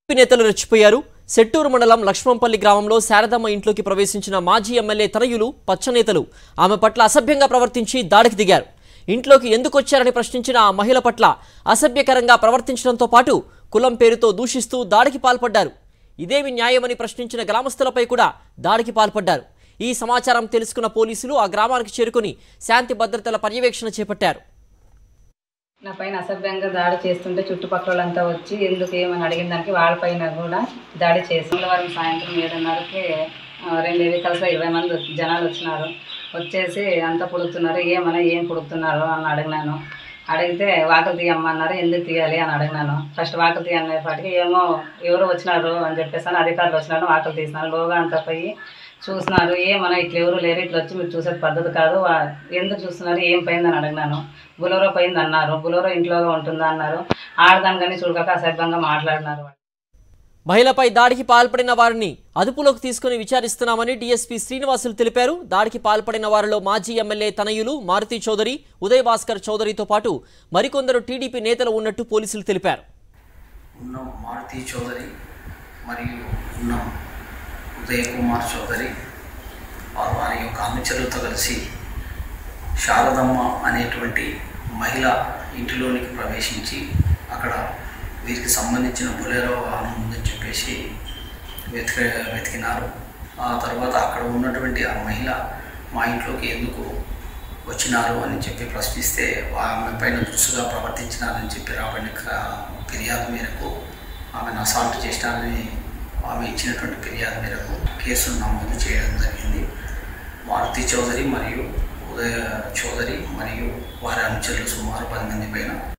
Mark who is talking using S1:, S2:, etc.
S1: TDP నేతలు రెచ్చిపోయారు సెట్టూరు మండలం లక్ష్మంపల్లి గ్రామంలో శారదమ్మ ఇంట్లోకి ప్రవేశించిన మాజీ ఎమ్మెల్యే తనయులు పచ్చనేతలు ఆమె పట్ల అసభ్యంగా ప్రవర్తించి దాడికి దిగారు ఇంట్లోకి ఎందుకు వచ్చారని ప్రశ్నించిన ఆ మహిళ పట్ల అసభ్యకరంగా ప్రవర్తించడంతో పాటు కులం పేరుతో దూషిస్తూ దాడికి పాల్పడ్డారు ఇదేమి న్యాయమని ప్రశ్నించిన గ్రామస్తులపై కూడా దాడికి పాల్పడ్డారు ఈ సమాచారం తెలుసుకున్న పోలీసులు ఆ గ్రామానికి చేరుకుని శాంతి భద్రతల పర్యవేక్షణ చేపట్టారు
S2: నా పైన అసభ్యంగా దాడి చేస్తుంటే చుట్టుపక్కల వాళ్ళంతా వచ్చి ఎందుకు ఏమని అడిగిన దానికి వాళ్ళపైన కూడా దాడి చేసి మంగళవారం సాయంత్రం ఏడున్నరకి ఆ, రెండు వెహికల్స్లో ఇరవై మంది వచ్చి- జనాలు వచ్చినారు వచ్చేసి అంతా పుడుతున్నారు ఏమన్నా ఏం పుడుతున్నారు అని అడిగినాను అడిగితే వాకలు తీయమ్మన్నారు ఎందుకు తీయాలి అని అడిగినాను ఫస్ట్ వాకలు తీయనేపాటికి ఏమో ఎవరు వచ్చినారు అని చెప్పేసి అని అధికారులు వచ్చినారు వాకలు తీసినారు లోగా అంతా పోయి చూస్తున్నారు ఏమన్నా ఇట్లా ఎవరు లేరు ఇట్లా వచ్చి మీరు చూసే పద్ధతి కాదు వా- ఎందుకు చూస్తున్నారు ఏం పోయిందని అడిగినాను బులోరో పోయింది అన్నారు బులోరో ఇంట్లోగా ఉంటుందా అన్నారు ఆడదాని కానీ చూడక అసభ్యంగా మాట్లాడినారు వాళ్ళు.
S1: మహిళపై దాడికి పాల్పడిన వారిని అదుపులోకి తీసుకుని విచారిస్తున్నామని డీఎస్పీ శ్రీనివాసులు తెలిపారు దాడికి పాల్పడిన వారిలో మాజీ ఎమ్మెల్యే తనయులు మారుతి చౌదరి ఉదయ్ భాస్కర్ చౌదరితో పాటు మరికొందరు టీడీపీ నేతలు ఉన్నట్టు పోలీసులు తెలిపారు
S3: ఉన్న మారుతి చౌదరి మరియు ఉన్న ఉదయ్ కుమార్ చౌదరి వారు వారి యొక్క అనుచరులతో కలిసి శారదమ్మ అనేటువంటి మహిళ ఇంటిలోనికి ప్రవేశించి అక్కడ వీరికి సంబంధించిన బొలేరో వాహనం ఉందని చెప్పేసి వెతిక వెతికినారు ఆ తర్వాత అక్కడ ఉన్నటువంటి ఆ మహిళ మా ఇంట్లోకి ఎందుకు వచ్చినారు అని చెప్పి ప్రశ్నిస్తే ఆమె పైన దురుసుగా ప్రవర్తించినారని చెప్పి రాబడిన క- ఫిర్యాదు మేరకు ఆమెను అసాల్ట్ చేసినారని ఆమె ఇచ్చినటువంటి ఫిర్యాదు మేరకు కేసును నమోదు చేయడం జరిగింది మారుతి చౌదరి మరియు ఉదయ చౌదరి మరియు వారి అనుచరులు సుమారు పది మంది పైన